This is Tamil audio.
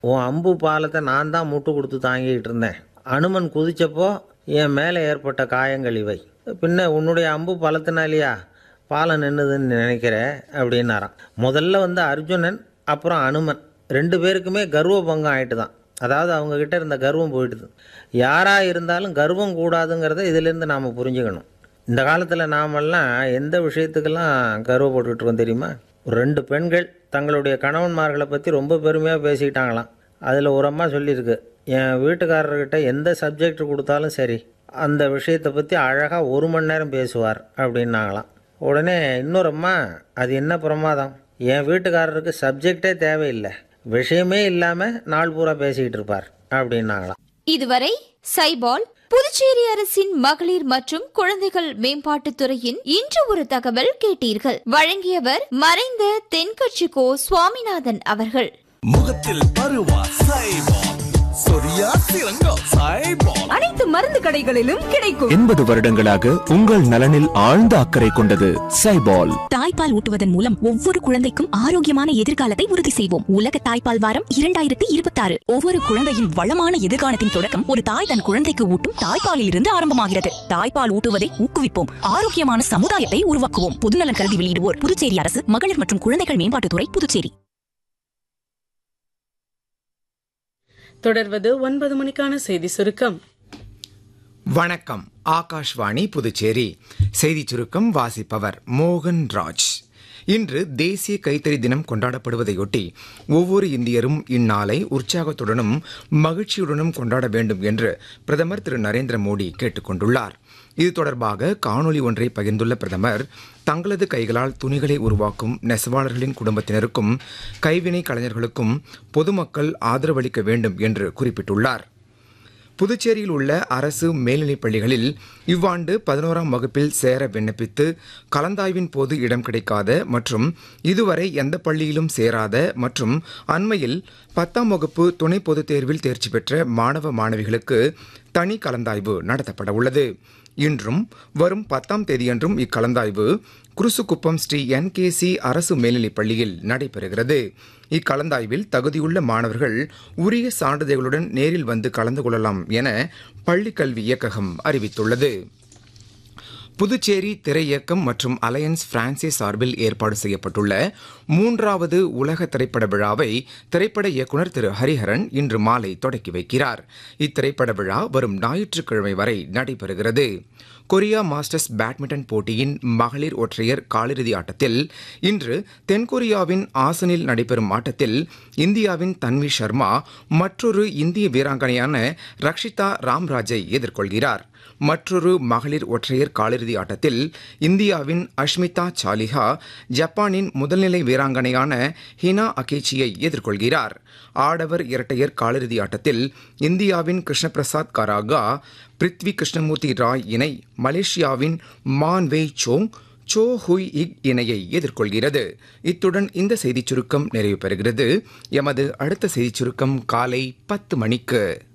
உன் அம்பு பாலத்தை நான் தான் முட்டு கொடுத்து தாங்கிட்டு இருந்தேன் அனுமன் குதிச்சப்போ என் மேலே ஏற்பட்ட காயங்கள் இவை பின்ன உன்னுடைய அம்பு பலத்தினாலியா பாலம் நின்றுதுன்னு நினைக்கிற அப்படின்னாராம் முதல்ல வந்து அர்ஜுனன் அப்புறம் அனுமன் ரெண்டு பேருக்குமே கர்வ பங்கம் ஆயிட்டு தான் அதாவது அவங்க கிட்ட இருந்த கர்வம் போயிட்டுது யாராக இருந்தாலும் கர்வம் கூடாதுங்கிறத இதிலேருந்து நாம் புரிஞ்சுக்கணும் இந்த காலத்தில் நாமெல்லாம் எந்த விஷயத்துக்கெல்லாம் கர்வப்பட்டுக்கிட்டு இருக்கோம் தெரியுமா ஒரு ரெண்டு பெண்கள் தங்களுடைய கணவன்மார்களை பற்றி ரொம்ப பெருமையாக பேசிக்கிட்டாங்களாம் அதில் ஒரு அம்மா சொல்லியிருக்கு என் வீட்டுக்காரர்கிட்ட எந்த சப்ஜெக்ட் கொடுத்தாலும் சரி அந்த விஷயத்தை பற்றி அழகாக ஒரு மணி நேரம் பேசுவார் அப்படின்னாங்களாம் உடனே இன்னொரு அம்மா அது என்ன பிரமாதம் என் வீட்டுக்காரருக்கு சப்ஜெக்டே தேவையில்லை விஷயமே இல்லாமல் நாள் பூரா பேசிக்கிட்டு இருப்பார் அப்படின்னாங்களாம் இதுவரை சைபால் புதுச்சேரி அரசின் மகளிர் மற்றும் குழந்தைகள் மேம்பாட்டுத் துறையின் இன்று ஒரு தகவல் கேட்டீர்கள் வழங்கியவர் மறைந்த தென்கட்சி கோ சுவாமிநாதன் அவர்கள் முகத்தில் பருவா சைபால் சொரியா சிறங்கோ சைபால் அனைத்து மருந்து கடைகளிலும் கிடைக்கும் எண்பது வருடங்களாக உங்கள் நலனில் ஆழ்ந்த அக்கறை கொண்டது சைபால் தாய்ப்பால் ஊட்டுவதன் மூலம் ஒவ்வொரு குழந்தைக்கும் ஆரோக்கியமான எதிர்காலத்தை உறுதி செய்வோம் உலக தாய்ப்பால் வாரம் இரண்டாயிரத்தி இருபத்தி ஆறு ஒவ்வொரு குழந்தையின் வளமான எதிர்காலத்தின் தொடக்கம் ஒரு தாய் தன் குழந்தைக்கு ஊட்டும் தாய்ப்பாலில் இருந்து ஆரம்பமாகிறது தாய்ப்பால் ஊட்டுவதை ஊக்குவிப்போம் ஆரோக்கியமான சமுதாயத்தை உருவாக்குவோம் பொதுநலன் கருதி வெளியிடுவோர் புதுச்சேரி அரசு மகளிர் மற்றும் குழந்தைகள் மேம்பாட்டுத்துறை புதுச்சேரி தொடர்வது ஒன்பது மணிக்கான செய்தி சுருக்கம் வணக்கம் ஆகாஷ்வாணி புதுச்சேரி செய்திச் சுருக்கம் வாசிப்பவர் மோகன் ராஜ் இன்று தேசிய கைத்தறி தினம் கொண்டாடப்படுவதையொட்டி ஒவ்வொரு இந்தியரும் இந்நாளை உற்சாகத்துடனும் மகிழ்ச்சியுடனும் கொண்டாட வேண்டும் என்று பிரதமர் திரு நரேந்திர மோடி கேட்டுக் கொண்டுள்ளார் இது தொடர்பாக காணொலி ஒன்றை பகிர்ந்துள்ள பிரதமர் தங்களது கைகளால் துணிகளை உருவாக்கும் நெசவாளர்களின் குடும்பத்தினருக்கும் கைவினை கலைஞர்களுக்கும் பொதுமக்கள் ஆதரவளிக்க வேண்டும் என்று குறிப்பிட்டுள்ளார் புதுச்சேரியில் உள்ள அரசு மேல்நிலைப் பள்ளிகளில் இவ்வாண்டு பதினோராம் வகுப்பில் சேர விண்ணப்பித்து கலந்தாய்வின் போது இடம் கிடைக்காத மற்றும் இதுவரை எந்த பள்ளியிலும் சேராத மற்றும் அண்மையில் பத்தாம் வகுப்பு துணை பொதுத் தேர்வில் தேர்ச்சி பெற்ற மாணவ மாணவிகளுக்கு தனி கலந்தாய்வு நடத்தப்பட உள்ளது இன்றும் வரும் பத்தாம் தேதியன்றும் இக்கலந்தாய்வு குருசுக்குப்பம் ஸ்ரீ என்கேசி அரசு மேல்நிலைப் பள்ளியில் நடைபெறுகிறது இக்கலந்தாய்வில் தகுதியுள்ள மாணவர்கள் உரிய சான்றிதழ்களுடன் நேரில் வந்து கலந்து கொள்ளலாம் என பள்ளிக் கல்வி இயக்ககம் அறிவித்துள்ளது புதுச்சேரி திரை இயக்கம் மற்றும் அலையன்ஸ் பிரான்சிஸ் சார்பில் ஏற்பாடு செய்யப்பட்டுள்ள மூன்றாவது உலக திரைப்பட விழாவை திரைப்பட இயக்குனர் திரு ஹரிஹரன் இன்று மாலை தொடக்கி வைக்கிறார் இத்திரைப்பட விழா வரும் ஞாயிற்றுக்கிழமை வரை நடைபெறுகிறது கொரியா மாஸ்டர்ஸ் பேட்மிண்டன் போட்டியின் மகளிர் ஒற்றையர் காலிறுதி ஆட்டத்தில் இன்று தென்கொரியாவின் ஆசனில் நடைபெறும் ஆட்டத்தில் இந்தியாவின் தன்வி சர்மா மற்றொரு இந்திய வீராங்கனையான ரக்ஷிதா ராம்ராஜை எதிர்கொள்கிறார் மற்றொரு மகளிர் ஒற்றையர் காலிறுதி ஆட்டத்தில் இந்தியாவின் அஷ்மிதா சாலிஹா ஜப்பானின் முதல்நிலை வீராங்கனையான ஹினா அகேச்சியை எதிர்கொள்கிறார் ஆடவர் இரட்டையர் காலிறுதி ஆட்டத்தில் இந்தியாவின் கிருஷ்ணபிரசாத் கராகா பிருத்வி கிருஷ்ணமூர்த்தி ராய் இணை மலேசியாவின் மான் வெய் சோங் சோ ஹுய் இக் இணையை எதிர்கொள்கிறது இத்துடன் இந்த செய்திச் சுருக்கம் நிறைவு பெறுகிறது எமது அடுத்த செய்திச் சுருக்கம் காலை பத்து மணிக்கு